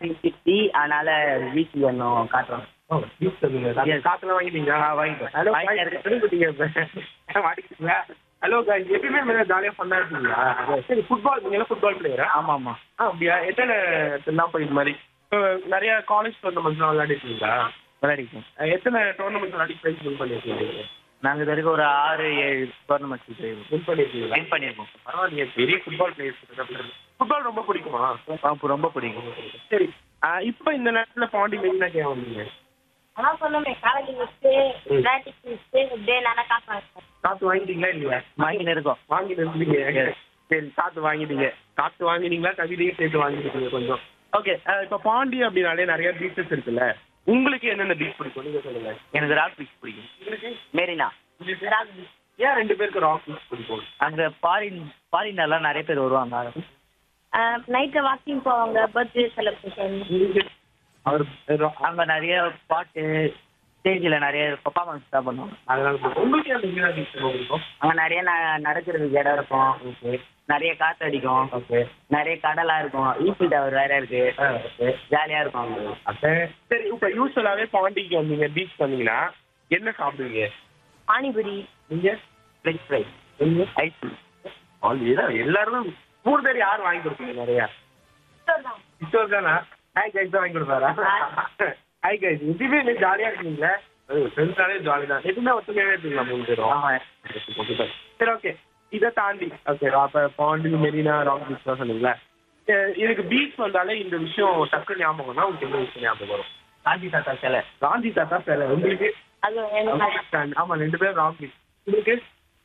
Sixty அதனால weekly ஒன்றும் காட்டுறோம் ஓ பீச் தருவீங்க Yes. காத்துல வாங்கிட்டீங்களா ஆ, வாங்கிட்டோம். ஹலோ வாங்கிட்டு இருக்கேன். திரும்பிட்டீங்க இப்ப மாட்டிக்கிட்டீங்களா ஹலோ guys எப்பயுமே மேலே ஜாலியாக ஃபன்னாக இருக்கீங்களா சரி ஃபுட்பால் நீங்க ஃபுட்பால் பிளேயரா ஆமாம் ஆமாம் ஆ அப்படியா எத்தனை எல்லாம் போய் இது மாதிரி இப்போ நிறைய காலேஜ் டோர்னமெண்ட்ஸ்லாம் விளையாடிருக்கீங்களா விளையாடிக்கோம் அஹ் எத்தனை டோர்னமெண்ட்ஸ் விளையாடி ப்ரைஸ் வின் பண்ணியிருக்கீங்க நாங்கள் இது வரைக்கும் ஒரு ஆறு ஏழு டோர்னமெண்ட்ஸ் வின் பண்ணியிருக்கீங்களா வின் பண்ணியிருக்கோம் பரவாயில்லையே பெரிய ஃபுட்பால் பிளேயர்ஸ் ஃபுட்பால் ரொம்ப பிடிக்குமா அப்போ ரொம்ப பிடிக்கும் சரி அஹ் இப்போ இந்த நேரத்தில் பாண்டி மெயினாக கேம் வந்தீங்க அதான் சொன்னோமே காலேஜ் முடிச்சுட்டு பிராக்டிஸ் முடிச்சுட்டு இப்படியே நல்லா காசு வாங்கிட்டேன் காற்று வாங்கிட்டீங்களா இல்லையா வாங்கின்னு இருக்கோம் வாங்கி நிறுத்துறீங்க சரி காற்று வாங்கிட்டீங்க காற்று வாங்கினீங்களா கவிதையும் சேர்த்து வாங்கிட்டீங்க கொஞ்சம் ஓகே இப்போ பாண்டி அப்படின்னாலே நிறைய பீச்சஸ் இருக்குல்ல உங்களுக்கு என்னென்ன பீச் பிடிக்கும் நீங்க சொல்லுங்க எனக்கு ராக் பீச் பிடிக்கும் உங்களுக்கு மெரினா உங்களுக்கு ஏன் ரெண்டு பேருக்கு ராக் பீச் பிடிக்கும் அங்கே ஃபாரின் ஃபாரினர்லாம் நிறைய பேர் வருவாங்க நைட்டு வாக்கிங் போவாங்க பர்த்டே செலிப்ரேஷன் உங்களுக்கு அவர் அங்கே நிறைய பாட்டு ஸ்டேஜில் நிறைய பர்ஃபார்மன்ஸ் தான் பண்ணுவாங்க அதனால பிடிக்கும். உங்களுக்கு அந்த மீனா பீச் ரொம்ப பிடிக்கும் அங்கே நிறைய ந- நடக்கிறதுக்கு இடம் இருக்கும் ஓகே நிறைய காற்று அடிக்கும் ஓகே நிறைய கடலா இருக்கும் ஈஃபில் டவர் வேற இருக்கு ஓகே ஜாலியா இருக்கும் அங்க. அப்ப சரி இப்போ யூஸ்வலாகவே பாண்டிக்கு வந்தீங்க பீச் வந்தீங்கன்னா என்ன சாப்பிடுவீங்க பானிபுரி நீங்க ஃப்ரெஞ்ச் ஃப்ரை நீங்க ஐஸ் ஆல்ரெடி எல்லாரும் மூணு பேர் யார் வாங்கி கொடுப்பீங்க நிறையா கிஷோர் தானா ஹாய் கைஸ் தான் வாங்கி கொடுப்பாரா ஹாய் கைஸ் எதுவுமே இல்லை ஜாலியாக இருக்கீங்களா ஃப்ரெண்ட்ஸாலே ஜாலி தான் எதுவுமே ஒத்துமையாவே இருக்கீங்களா மூணு பேரும் ஆமா சரி ஓகே இதை தாண்டி ஓகே அப்போ பாண்டி மெரினா ராக் பீச் தான் சொன்னீங்களா அஹ் இதுக்கு பீச் வந்தாலே இந்த விஷயம் டக்கு ஞாபகம்னா உங்களுக்கு என்ன விஷயம் ஞாபகம் வரும் காந்தி தாத்தா சிலை காந்தி தாத்தா சிலை உங்களுக்கு அது எனக்கு ஆமா ரெண்டு பேரும் ராக் பீச் உங்களுக்கு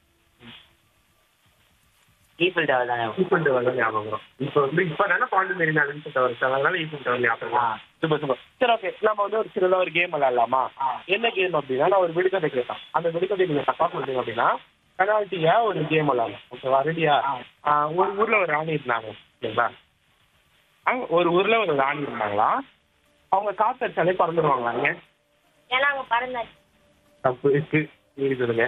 ஈஃபில் டவர் தானே ஈஃபில் டவர் ஞாபகம் வரும் இப்போ வந்து இப்போ தானே பாண்டி மெரினா ஈஃபில் டவர் அதனால ஈஃபில் டவர் ஞாபகம் ஆ. வரும். சூப்பர் சூப்பர் சரி ஓகே நம்ம வந்து ஒரு சின்னதாக ஒரு கேம் விளையாடலாமா ஆ. என்ன கேம் அப்படின்னா நான் ஒரு விடுகதை கேட்டேன் அந்த விடுகதை நீங்க தப்பா சொல்றீங்க அப்படின்னா பெனால்ட்டியா ஒரு கேம் விளையாடலாம் ஓகேவா ரெடியா ஆ. ஒரு ஊர்ல ஒரு ராணி இருந்தாங்க ஓகேங்களா ஆ, ஒரு ஊர்ல ஒரு ராணி இருந்தாங்களா அவங்க காத்தடிச்சாலே பறந்துடுவாங்களாங்க ஏன்னா அவங்க பறந்தாச்சு தப்பு இருக்கு நீங்க சொல்லுங்க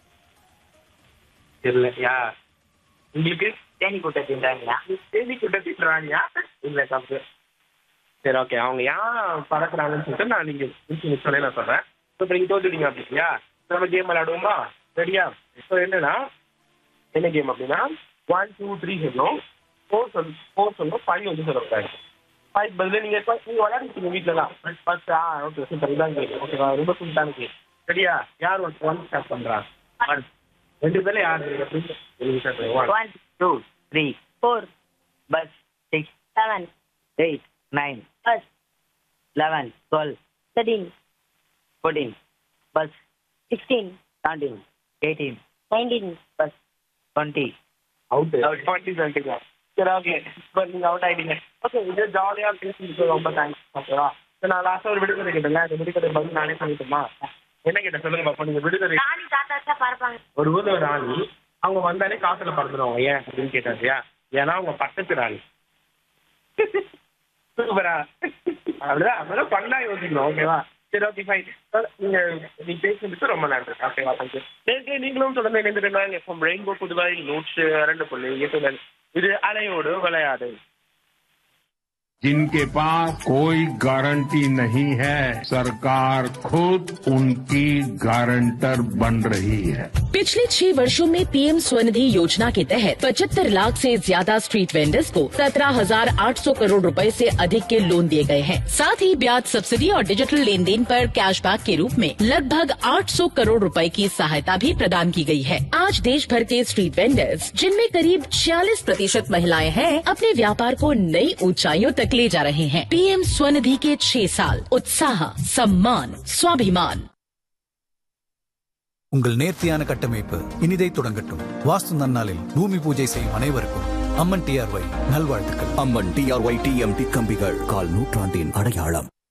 தெரியல யா உங்களுக்கு தேனி கூட்ட தின்றாங்களா தேதி குட்டத்தின் ராணியா இல்ல தப்பு சரி ஓகே அவங்க ஏன் பறக்குறாங்கன்னு சொல்லிட்டு நான் நீங்க சொல்லி நான் சொல்றேன் இப்போ நீங்க தோத்துட்டீங்க அப்படியா நம்ம கேம் விளையாடுவோமா ரெடியா ஸோ என்னன்னா என்ன கேம் அப்படின்னா ஒன் டூ த்ரீ சொல்லணும் ஃபோர் சொல் ஃபோர் சொல்லணும் ஃபைவ் வந்து சொல்லக்கூடாது ஃபைவ் பதில் நீங்க இப்ப- நீங்க விளையாடிருக்கீங்க வீட்டில் தான் ஃபர்ஸ்ட் ஆ ஓகே சூப்பர் இதான் கேம் ஓகேவா ரொம்ப சிம்பிளான கேம் சரியா யார் ஒன் ஒன் ஸ்டார்ட் பண்றா One. ரெண்டு பேர்ல யார் எப்படி நீங்க start பண்ணுங்க. One. One two three four buzz six seven eight nine buzz eleven twelve thirteen fourteen buzz sixteen seventeen eighteen nineteen buzz twenty out twenty twenty சரி ஓகே இப்போ நீங்கள் அவுட் ஆகிட்டீங்க ஓகே இது ஜாலியாக பேசிட்டு ரொம்ப தேங்க்ஸ் ஓகேவா சரி நான் லாஸ்ட்டாக ஒரு விடுதலை கேட்டேன்ல அந்த விடுதலை பதில் நானே சொல்லிட்டுமா என்ன கேட்டேன் சொல்லுங்க பாப்பா நீங்கள் விடுதலை ராணி தாத்தா தான் பறப்பாங்க ஒரு ஊரில் ஒரு ராணி அவங்க வந்தாலே காசுல பறந்துடுவாங்க ஏன் அப்படின்னு கேட்டாங்க ஏன்னா அவங்க பக்கத்து ராணி சூப்பரா அப்படிதான் அப்படிதான் பண்ணா யோசிக்கணும் ஓகேவா சரி ஓகே ஃபைன் நீங்க நீ பேசுனதுக்கு ரொம்ப நன்றி ஓகேவா தேங்க்யூ நேற்று நீங்களும் தொடர்ந்து இணைந்திருந்தாங்க எஃப்எம் ரெயின்போ புதுவாய் நூற்று இரண்டு புள்ளி எட்டு இது அலையோடு விளையாடு जिनके पास कोई गारंटी नहीं है सरकार खुद उनकी गारंटर बन रही है पिछले छह वर्षों में पीएम स्वनिधि योजना के तहत पचहत्तर लाख से ज्यादा स्ट्रीट वेंडर्स को सत्रह हजार आठ सौ करोड़ रुपए से अधिक के लोन दिए गए हैं साथ ही ब्याज सब्सिडी और डिजिटल लेन देन पर कैशबैक के रूप में लगभग 800 करोड़ रुपए की सहायता भी प्रदान की गई है आज देश भर के स्ट्रीट वेंडर्स जिनमें करीब 46 प्रतिशत महिलाएं हैं अपने व्यापार को नई ऊंचाइयों तक ले जा रहे हैं पीएम स्वनिधि के छह साल उत्साह सम्मान स्वाभिमान உங்கள் நேர்த்தியான கட்டமைப்பு இனிதை தொடங்கட்டும் வாஸ்து நன்னாளில் பூமி பூஜை செய்யும் அனைவருக்கும் அம்மன் டிஆர்ஒய் நல்வாழ்த்துக்கள் அம்மன் டிஆர்ஒய் டிஎம்டி கம்பிகள் கால் நூற்றாண்டின் அடையாளம்